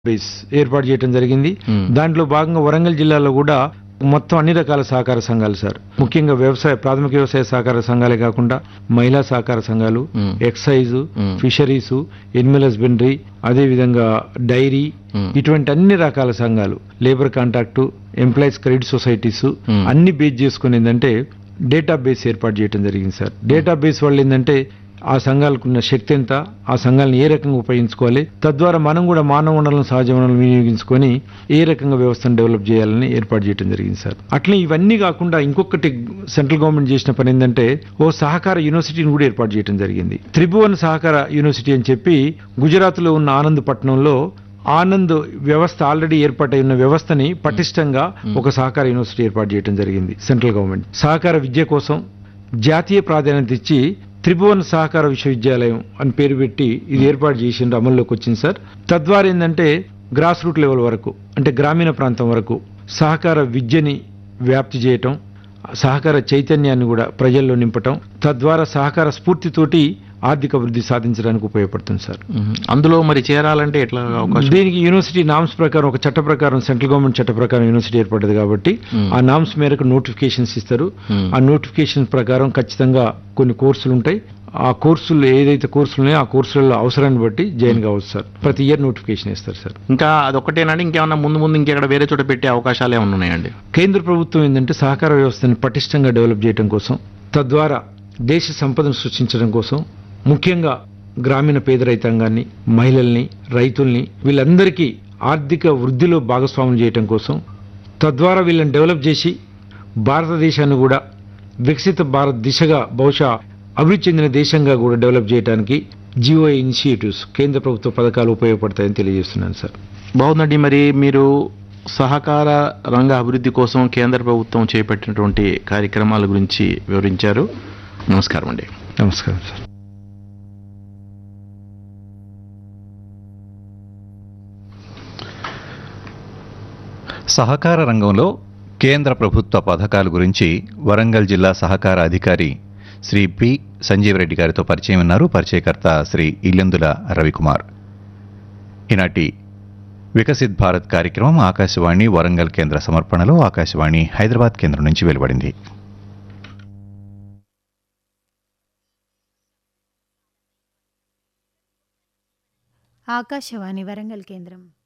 Base ఏర్పాటు చేయడం జరిగింది మ్మ్. దాంట్లో భాగంగా వరంగల్ జిల్లాలో కూడా మొత్తం అన్ని రకాల సహకార సంఘాలు సార్ ముఖ్యంగా వ్యవసాయ ప్రాథమిక వ్యవసాయ సహకార సంఘాలే కాకుండా మహిళా సహకార సంఘాలు మ్మ్. ఎక్సైజ్ మ్మ్. ఫిషరీస్ ఎనిమల్ హస్బెండరీ అదేవిధంగా డైరీ మ్మ్. ఇటువంటి అన్ని రకాల సంఘాలు labour contract employees credit societies మ్మ్. అన్ని బేస్ చేసుకుని ఏంటంటే డేటా బేస్ ఏర్పాటు చేయడం జరిగింది సార్ డేటా బేస్ వల్ల ఏంటంటే ఆ సంఘాలకు ఉన్న శక్తి ఎంత ఆ సంఘాలను ఏ రకంగా ఉపయోగించుకోవాలి తద్వారా మనం కూడా మానవ వనరులను సహజ వనరులను వినియోగించుకొని ఏ రకంగా వ్యవస్థను డెవలప్ చేయాలని ఏర్పాటు చేయడం జరిగింది సార్ అట్లే ఇవన్నీ కాకుండా ఇంకొకటి సెంట్రల్ గవర్నమెంట్ చేసిన పని ఏంటంటే ఓ సహకార యూనివర్సిటీని కూడా ఏర్పాటు చేయడం జరిగింది త్రిభువన్ సహకార యూనివర్సిటీ అని చెప్పి గుజరాత్లో ఉన్న ఆనంద్ పట్టణంలో ఆనంద్ వ్యవస్థ ఆల్రెడీ ఏర్పాటై ఉన్న వ్యవస్థని పటిష్టంగా ఒక సహకార యూనివర్సిటీ ఏర్పాటు చేయడం జరిగింది సెంట్రల్ గవర్నమెంట్ సహకార విద్య కోసం జాతీయ ప్రాధాన్యత ఇచ్చి త్రిభువన్ సహకార విశ్వవిద్యాలయం అని పేరు పెట్టి ఇది ఏర్పాటు చేసిండ్రు అమల్లోకి వచ్చింది సార్ తద్వారా ఏంటంటే గ్రాస్ రూట్ లెవెల్ వరకు అంటే గ్రామీణ ప్రాంతం వరకు సహకార విద్యని వ్యాప్తి చేయటం సహకార చైతన్యాన్ని కూడా ప్రజల్లో నింపటం తద్వారా సహకార స్ఫూర్తితోటి ఆర్థిక అభివృద్ధి సాధించడానికి ఉపయోగపడుతుంది సార్ మ్మ్. అందులో మరి చేరాలంటే ఎట్లా అవకాశం దీనికి యూనివర్సిటీ నామ్స్ ప్రకారం ఒక చట్ట ప్రకారం సెంట్రల్ గవర్నమెంట్ చట్ట ప్రకారం యూనివర్సిటీ ఏర్పడ్డది కాబట్టి Hmm. ఆ నామ్స్ మేరకు నోటిఫికేషన్స్ ఇస్తారు Hmm. ఆ నోటిఫికేషన్ ప్రకారం ఖచ్చితంగా కొన్ని కోర్సులు ఉంటాయి ఆ కోర్సులు ఏదైతే కోర్సులు ఉన్నాయో ఆ కోర్సులలో అవసరాన్ని బట్టి జాయిన్ కావచ్చు సార్ ప్రతి ఇయర్ నోటిఫికేషన్ ఇస్తారు సార్ ఇంకా అదొక్కటేనండి ఇంకేమన్నా ముందు ముందు ఇంకెక్కడ వేరే చోట పెట్టే అవకాశాలు ఏమన్నా ఉన్నాయండి కేంద్ర ప్రభుత్వం ఏంటంటే సహకార వ్యవస్థని పటిష్టంగా డెవలప్ చేయడం కోసం తద్వారా దేశ సంపదను సృష్టించడం కోసం ముఖ్యంగా గ్రామీణ పేద రైతాంగాన్ని మహిళల్ని రైతుల్ని వీళ్ళందరికీ ఆర్థిక వృద్ధిలో భాగస్వామ్యం చేయడం కోసం తద్వారా వీళ్ళని డెవలప్ చేసి భారతదేశాన్ని కూడా వికసిత భారత్ దిశగా బహుశా అభివృద్ధి చెందిన దేశంగా కూడా డెవలప్ చేయడానికి జియో ఇనిషియేటివ్స్ కేంద్ర ప్రభుత్వ పథకాలు ఉపయోగపడతాయని తెలియజేస్తున్నాను సార్ బాగుందండి మరి మీరు సహకార రంగ అభివృద్ధి కోసం కేంద్ర ప్రభుత్వం చేపట్టినటువంటి కార్యక్రమాల గురించి వివరించారు నమస్కారం అండి నమస్కారం సార్ సహకార రంగంలో కేంద్ర ప్రభుత్వ పథకాల గురించి వరంగల్ జిల్లా సహకార అధికారి శ్రీ పి సంజీవ్ రెడ్డి గారితో పరిచయం ఉన్నారు పరిచయకర్త శ్రీ ఇల్లెందుల రవికుమార్ ఈనాటి వికసిత్ భారత్ కార్యక్రమం ఆకాశవాణి వరంగల్ కేంద్ర సమర్పణలో ఆకాశవాణి హైదరాబాద్ కేంద్రం నుంచి వెలువడింది ఆకాశవాణి వరంగల్ కేంద్రం